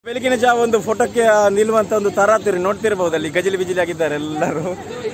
ಬೆಳಗಿನ ಜಾವ ಒಂದು ಫೋಟೋಕ್ಕೆ ಆ, ನಿಲ್ಲುವಂತ ಒಂದು ತರಾತುರಿ ನೋಡ್ತಿರ್ಬೋದು ಅಲ್ಲಿ ಗಜಲಿ ಬಿಜಿಲಿ ಆಗಿದ್ದಾರೆ ಎಲ್ಲರೂ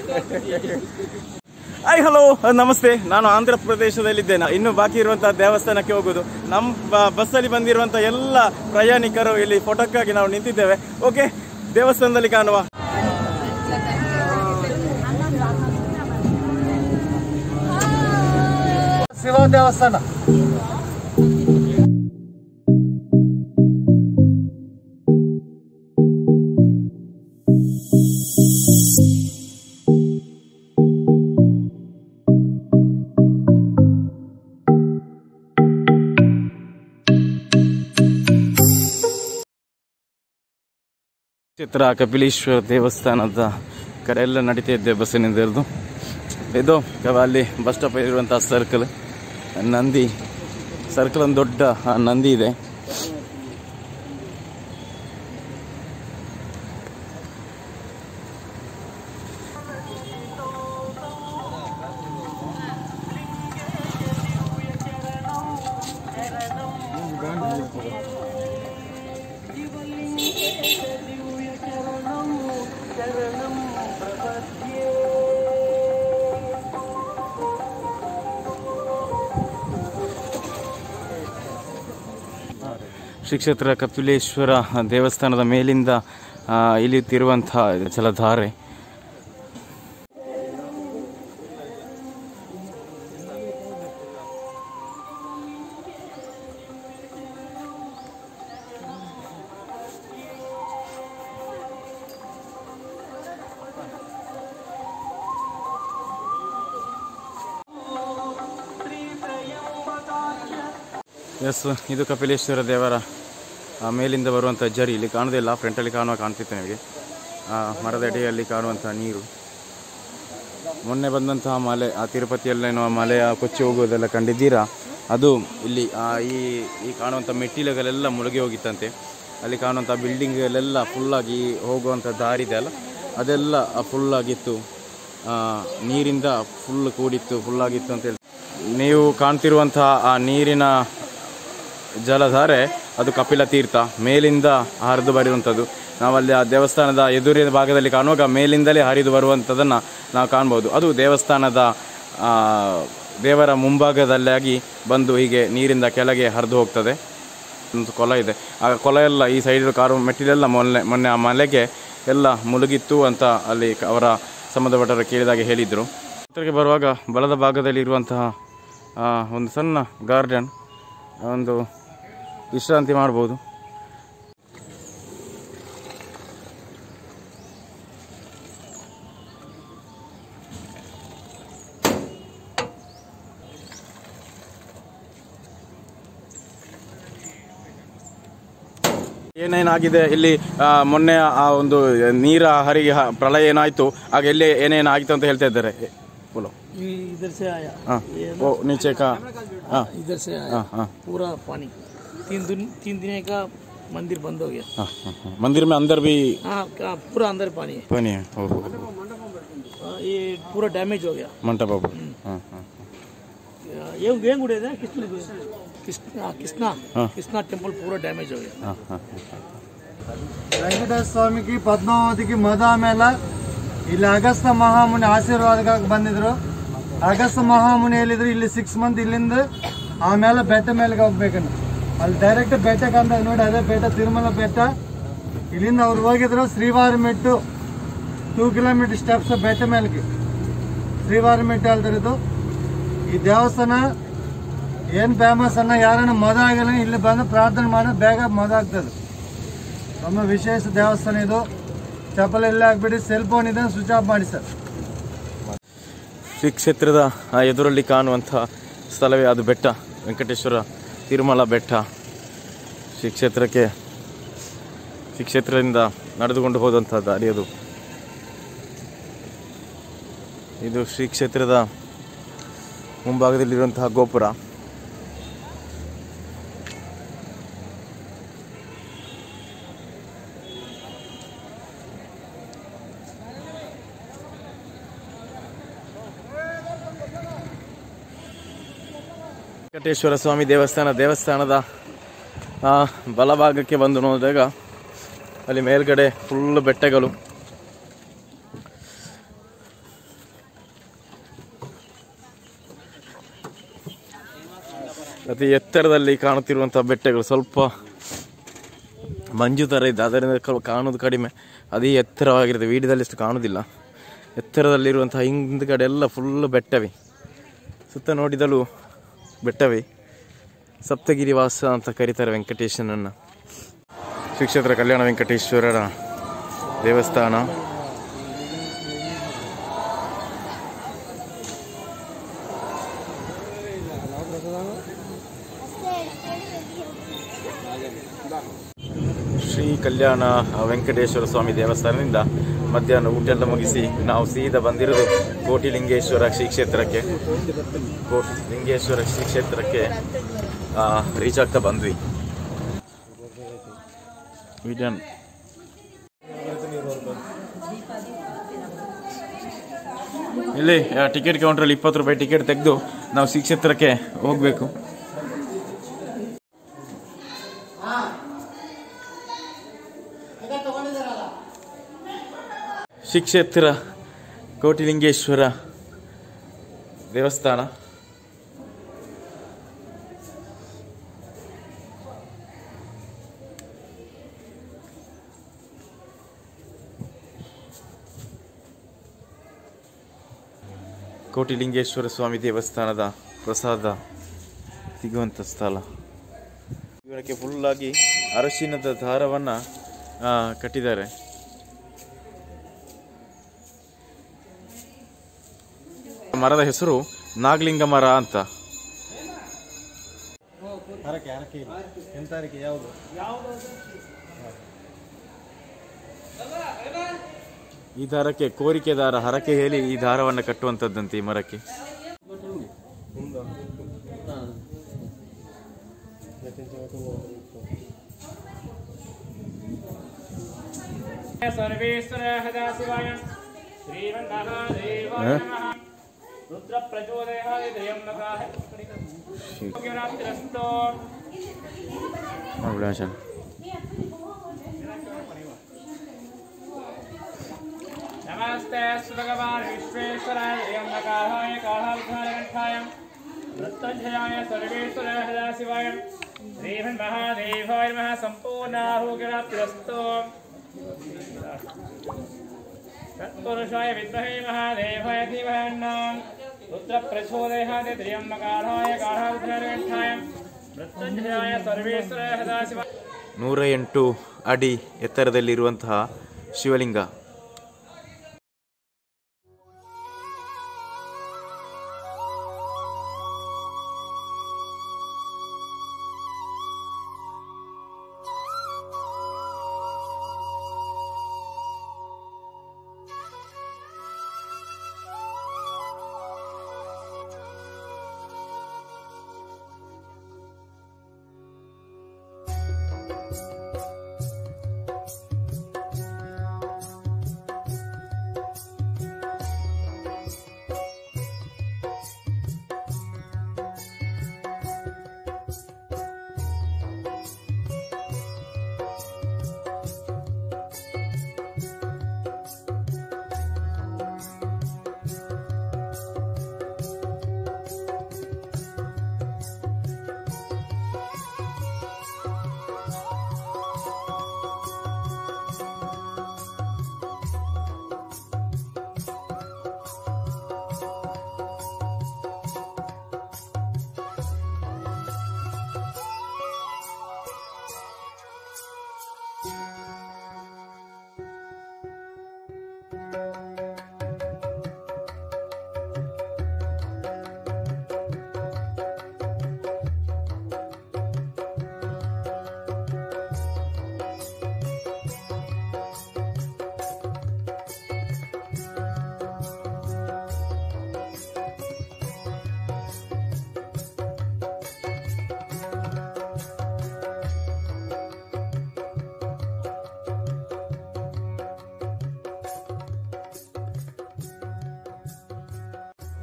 ಹಾಯ್ ಹಲೋ ನಮಸ್ತೆ ನಾನು ಆಂಧ್ರ ಪ್ರದೇಶದಲ್ಲಿದ್ದೇನೆ ಇನ್ನು ಬಾಕಿ ಇರುವಂತಹ ದೇವಸ್ಥಾನಕ್ಕೆ ಹೋಗುದು ನಮ್ಮ ಬಸ್ಸಲ್ಲಿ ಬಂದಿರುವಂತಹ ಎಲ್ಲ ಪ್ರಯಾಣಿಕರು ಇಲ್ಲಿ ಫೋಟೋಕ್ಕಾಗಿ ನಾವು ನಿಂತಿದ್ದೇವೆ ಓಕೆ ದೇವಸ್ಥಾನದಲ್ಲಿ ಕಾಣುವ ಶಿವ ದೇವಸ್ಥಾನ ಚಿತ್ರ ಕಪಿಲೇಶ್ವರ ದೇವಸ್ಥಾನದ ಕಡೆ ಎಲ್ಲ ನಡೀತಾ ಇದ್ದೆ ಬಸ್ಸಿನಿಂದ ಇರೋದು ಇದು ಕವ- ಅಲ್ಲಿ ಬಸ್ ಸ್ಟಾಪ್ ಇರುವಂತಹ ಸರ್ಕಲ್ ನಂದಿ ಸರ್ಕಲ್ ಒಂದು ದೊಡ್ಡ ಆ, ನಂದಿ ಇದೆ ಶ್ರೀ ಕ್ಷೇತ್ರ ಕಪಿಲೇಶ್ವರ ದೇವಸ್ಥಾನದ ಮೇಲಿಂದ ಆ, ಇಳಿಯುತ್ತಿರುವಂತಹ ಜಲಧಾರೆ ಎಸ್ ಇದು ಕಪಿಲೇಶ್ವರ ದೇವರ ಆ, ಮೇಲಿಂದ ಬರುವಂಥ ಜರಿ ಇಲ್ಲಿ ಕಾಣುವುದಿಲ್ಲ ಫ್ರಂಟಲ್ಲಿ ಕಾಣುವ ಕಾಣ್ತಿತ್ತು ನಿಮಗೆ ಆ, ಮರದ ಅಡಿಯಲ್ಲಿ ಕಾಣುವಂಥ ನೀರು ಮೊನ್ನೆ ಬಂದಂತಹ ಮಲೆ ಆ ತಿರುಪತಿಯಲ್ಲೇನೋ ಮಲೆಯ ಕೊಚ್ಚಿ ಹೋಗುವುದೆಲ್ಲ ಕಂಡಿದ್ದೀರಾ ಅದು ಇಲ್ಲಿ ಆ, ಈ ಈ ಕಾಣುವಂಥ ಮೆಟ್ಟಿಲುಗಳೆಲ್ಲ ಮುಳುಗಿ ಹೋಗಿತ್ತಂತೆ ಅಲ್ಲಿ ಕಾಣುವಂಥ ಬಿಲ್ಡಿಂಗ್ಗಳೆಲ್ಲ ಫುಲ್ಲಾಗಿ ಹೋಗುವಂಥ ದಾರಿ ಇದೆ ಅಲ್ಲ ಅದೆಲ್ಲ ಫುಲ್ಲಾಗಿತ್ತು ನೀರಿಂದ ಫುಲ್ ಕೂಡಿತ್ತು ಫುಲ್ಲಾಗಿತ್ತು ಅಂತ ಹೇಳಿ ನೀವು ಕಾಣ್ತಿರುವಂತಹ ಆ ನೀರಿನ ಜಲಧಾರೆ ಅದು ಕಪಿಲ ತೀರ್ಥ ಮೇಲಿಂದ ಹರಿದು ಬರುವಂಥದ್ದು ನಾವಲ್ಲಿ ಆ ದೇವಸ್ಥಾನದ ಎದುರಿನ ಭಾಗದಲ್ಲಿ ಕಾಣುವಾಗ ಮೇಲಿಂದಲೇ ಹರಿದು ಬರುವಂಥದ್ದನ್ನು ನಾವು ಕಾಣ್ಬೋದು ಅದು ದೇವಸ್ಥಾನದ ಆ, ದೇವರ ಮುಂಭಾಗದಲ್ಲಾಗಿ ಬಂದು ಹೀಗೆ ನೀರಿಂದ ಕೆಳಗೆ ಹರಿದು ಹೋಗ್ತದೆ ಒಂದು ಕೊಲ ಇದೆ ಆ ಕೊಲ ಎಲ್ಲ ಈ ಸೈಡ್ ಕಾರು ಮೆಟ್ಟಿಲೆಲ್ಲ ಮೊನ್ನೆ ಮೊನ್ನೆ ಆ ಮಲೆಗೆ ಎಲ್ಲ ಮುಳುಗಿತ್ತು ಅಂತ ಅಲ್ಲಿ ಕ- ಅವರ ಸಂಬಂಧಪಟ್ಟವರು ಕೇಳಿದಾಗ ಹೇಳಿದರು ಚಿತ್ರಕ್ಕೆ ಬರುವಾಗ ಬಲದ ಭಾಗದಲ್ಲಿ ಇರುವಂತಹ ಆ, ಒಂದು ಸಣ್ಣ ಗಾರ್ಡನ್ ಒಂದು ವಿಶ್ರಾಂತಿ ಮಾಡ್ಬೋದು ಏನೇನಾಗಿದೆ ಇಲ್ಲಿ ಆ, ಮೊನ್ನೆ ಆ ಒಂದು ನೀರ ಹರಿಗೆ ಹ- ಪ್ರಳಯ ಏನಾಯ್ತು ಆಗ ಎಲ್ಲಿ ಏನೇನು ಆಗಿತ್ತು ಅಂತ ಹೇಳ್ತಾ ಇದ್ದಾರೆ ಎ, ಬೋಲೋ ये इधर से आया हाँ वो नीचे का हाँ इधर से आया हाँ हाँ पूरा पानी तीन दिन तीन दिन का मंदिर बंद हो गया हाँ हाँ हाँ। मंदिर में अंदर भी हाँ का- पूरा अंदर पानी है पानी है ओ, हो, हो। हाँ, ये पूरा डैमेज हो गया मंटा बाबू हाँ हाँ ये ये गुड़े थे कृष्ण कृष्णा कृष्णा हाँ। कृष्णा टेम्पल पूरा डैमेज हो गया हाँ हाँ ವೆಂಕಟೇಶ್ವರ ಸ್ವಾಮಿಗೆ ಪದ್ಮಾವತಿಗೆ ಮದ ಆಮೇಲೆ ಇಲ್ಲಿ ಅಗಸ್ತ ಮಹಾಮುನಿ ಆಶೀರ್ವಾದಕ್ಕೆ ಬಂದಿದ್ರು ಅಗಸ್ತ ಮಹಾಮುನಿ ಹೇಳಿದ್ರು ಇಲ್ಲಿ ಸಿಕ್ಸ್ ಮಂತ್ ಇಲ್ಲಿಂದ ಆಮೇಲೆ ಬೆಟ್ಟ ಮೇಲೆ ಹೋಗ್ಬೇಕನ್ನು ಅಲ್ಲಿ ಡೈರೆಕ್ಟ್ ಬೆಟ್ಟಕ್ಕೆ ಅಂತ ನೋಡಿ ಅದೇ ಬೆಟ್ಟ ತಿರುಮಲ ಬೆಟ್ಟ ಇಲ್ಲಿಂದ ಅವ್ರು ಹೋಗಿದ್ರು Srivari Mettu two kilometre steps ಬೆಟ್ಟ ಮೇಲೆಗೆ ಶ್ರೀವಾರ ಮೆಟ್ಟು ಹೇಳ್ತಾರೆ ಇದು ಈ ದೇವಸ್ಥಾನ ಏನು ಫೇಮಸ್ ಅನ್ನ ಯಾರನ್ನ ಮದ ಆಗಿಲ್ಲ ಇಲ್ಲಿ ಬಂದು ಪ್ರಾರ್ಥನೆ ಮಾಡಿ ಬೇಗ ಮದ ಆಗ್ತದೆ ನಮ್ಮ ವಿಶೇಷ ದೇವಸ್ಥಾನ ಇದು ಚಪ್ಪಲ್ ಎಲ್ಲ ಹಾಕ್ಬಿಡಿ ಸೆಲ್ ಫೋನ್ ಇದೆ ಸ್ವಿಚ್ ಆಫ್ ಮಾಡಿ ಸರ್ ಶ್ರೀ ಕ್ಷೇತ್ರದ ಆ ಎದುರಲ್ಲಿ ಕಾಣುವಂಥ ಸ್ಥಳವೇ ಅದು ಬೆಟ್ಟ ವೆಂಕಟೇಶ್ವರ ತಿರುಮಲ ಬೆಟ್ಟ ಶ್ರೀ ಕ್ಷೇತ್ರಕ್ಕೆ ಶ್ರೀ ಕ್ಷೇತ್ರದಿಂದ ನಡೆದುಕೊಂಡು ಹೋದಂಥ ದಾರಿ ಅದು ಇದು ಶ್ರೀ ಕ್ಷೇತ್ರದ ಮುಂಭಾಗದಲ್ಲಿರುವಂತಹ ಗೋಪುರ ವೆಂಕಟೇಶ್ವರ ಸ್ವಾಮಿ ದೇವಸ್ಥಾನ ದೇವಸ್ಥಾನದ ಆ, ಬಲಭಾಗಕ್ಕೆ ಬಂದು ನೋಡಿದಾಗ ಅಲ್ಲಿ ಮೇಲ್ಗಡೆ ಫುಲ್ ಬೆಟ್ಟಗಳು ಅತಿ ಎತ್ತರದಲ್ಲಿ ಕಾಣುತ್ತಿರುವಂಥ ಬೆಟ್ಟಗಳು ಸ್ವಲ್ಪ ಮಂಜು ಥರ ಇದೆ ಅದರಿಂದ ಕ- ಕಾಣುವುದು ಕಡಿಮೆ ಅದೇ ಎತ್ತರವಾಗಿರುತ್ತೆ ವಿಡಿಯೋದಲ್ಲಿ ಅಷ್ಟು ಕಾಣುವುದಿಲ್ಲ ಎತ್ತರದಲ್ಲಿರುವಂತಹ ಹಿಂದ್ಗಡೆ ಎಲ್ಲ ಫುಲ್ ಬೆಟ್ಟವೇ ಸುತ್ತ ನೋಡಿದಲು ಬೆಟ್ಟವೇ ಸಪ್ತಗಿರಿ ವಾಸ ಅಂತ ಕರೀತಾರೆ ವೆಂಕಟೇಶನನ್ನು ಶ್ರೀ ಕ್ಷೇತ್ರ ಕಲ್ಯಾಣ ವೆಂಕಟೇಶ್ವರರ ದೇವಸ್ಥಾನ ಶ್ರೀ ಕಲ್ಯಾಣ ವೆಂಕಟೇಶ್ವರ ಸ್ವಾಮಿ ದೇವಸ್ಥಾನದಿಂದ ಮಧ್ಯಾಹ್ನ ಊಟ ಎಲ್ಲ ಮುಗಿಸಿ ನಾವು ಸೀದಾ ಬಂದಿರೋದು ಕೋಟಿಲಿಂಗೇಶ್ವರ ಶ್ರೀ ಕ್ಷೇತ್ರಕ್ಕೆ ಕೋಟಿ ಲಿಂಗೇಶ್ವರ ಶ್ರೀ ಕ್ಷೇತ್ರಕ್ಕೆ ರೀಚ್ ಆಗ್ತಾ ಬಂದ್ವಿ ವಿಡಿಯನ್ ಇಲ್ಲಿ ಟಿಕೆಟ್ ಕೌಂಟ್ರಲ್ಲಿ ಇಪ್ಪತ್ತು ರೂಪಾಯಿ ಟಿಕೆಟ್ ತೆಗೆದು ನಾವು ಶ್ರೀ ಕ್ಷೇತ್ರಕ್ಕೆ ಹೋಗಬೇಕು ಶ್ರೀ ಕ್ಷೇತ್ರ ಕೋಟಿಲಿಂಗೇಶ್ವರ ದೇವಸ್ಥಾನ ಕೋಟಿಲಿಂಗೇಶ್ವರ ಸ್ವಾಮಿ ದೇವಸ್ಥಾನದ ಪ್ರಸಾದ ಸಿಗುವಂಥ ಸ್ಥಳ ಇವರಕ್ಕೆ ಫುಲ್ಲಾಗಿ ಅರಶಿನದ ದಾರವನ್ನು ಕಟ್ಟಿದ್ದಾರೆ ಮರದ ಹೆಸರು ನಾಗಲಿಂಗ ಮರ ಅಂತ ಹರಕೆ ಹರಕೆ ಇಲ್ಲ ಎಂತ ಹರಕೆ ಯಾವುದು ಈ ದಾರಕ್ಕೆ ಕೋರಿಕೆ ದಾರ ಹರಕೆ ಹೇಳಿ ಈ ದಾರವನ್ನು ಕಟ್ಟುವಂಥದ್ದಂತೆ ಈ ಮರಕ್ಕೆ सर्वेश्वर हदाशिवाय श्रीमन्महादेवाय नमः रुद्रप्रचोदयाय त्रयम्बकाय योग्यरात्रिरस्तो ಮಾಡ್ಬಿಡಿ ಆಶಾನ್. नमस्ते भगवान् विश्वेश्वराय त्रयम्बकाय कालावधानकण्ठाय मृत्युञ्जयाय सर्वेश्वराय हदाशिवाय श्रीमन्महादेवाय नमः सम्पूर्णाहुगिरात्रिरस्तो तत्पुरुषाय विद्महे महादेवाय धीमहि रुद्रप्रचोदयाय त्र्यम्बकाय कालावधानकण्ठाय मृत्युञ्जयाय सर्वेश्वराय हदाशिवाय ನೂರ ಎಂಟು ಅಡಿ ಎತ್ತರದಲ್ಲಿರುವಂತಹ ಶಿವಲಿಂಗ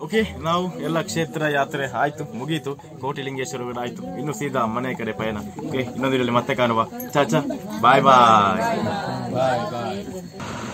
ಓಕೆ ನಾವು ಎಲ್ಲ ಕ್ಷೇತ್ರ ಯಾತ್ರೆ ಆಯ್ತು ಮುಗೀತು ಕೋಟಿಲಿಂಗೇಶ್ವರ ಕೂಡ ಆಯ್ತು ಇನ್ನು ಸೀದಾ ಮನೆ ಕಡೆ ಪಯಣ ಓಕೆ ಇನ್ನೊಂದು ಮತ್ತೆ ಕಾಣುವ ಚಾಚಾ ಬಾಯ್ ಬಾಯ್ ಬಾಯ್ ಬಾಯ್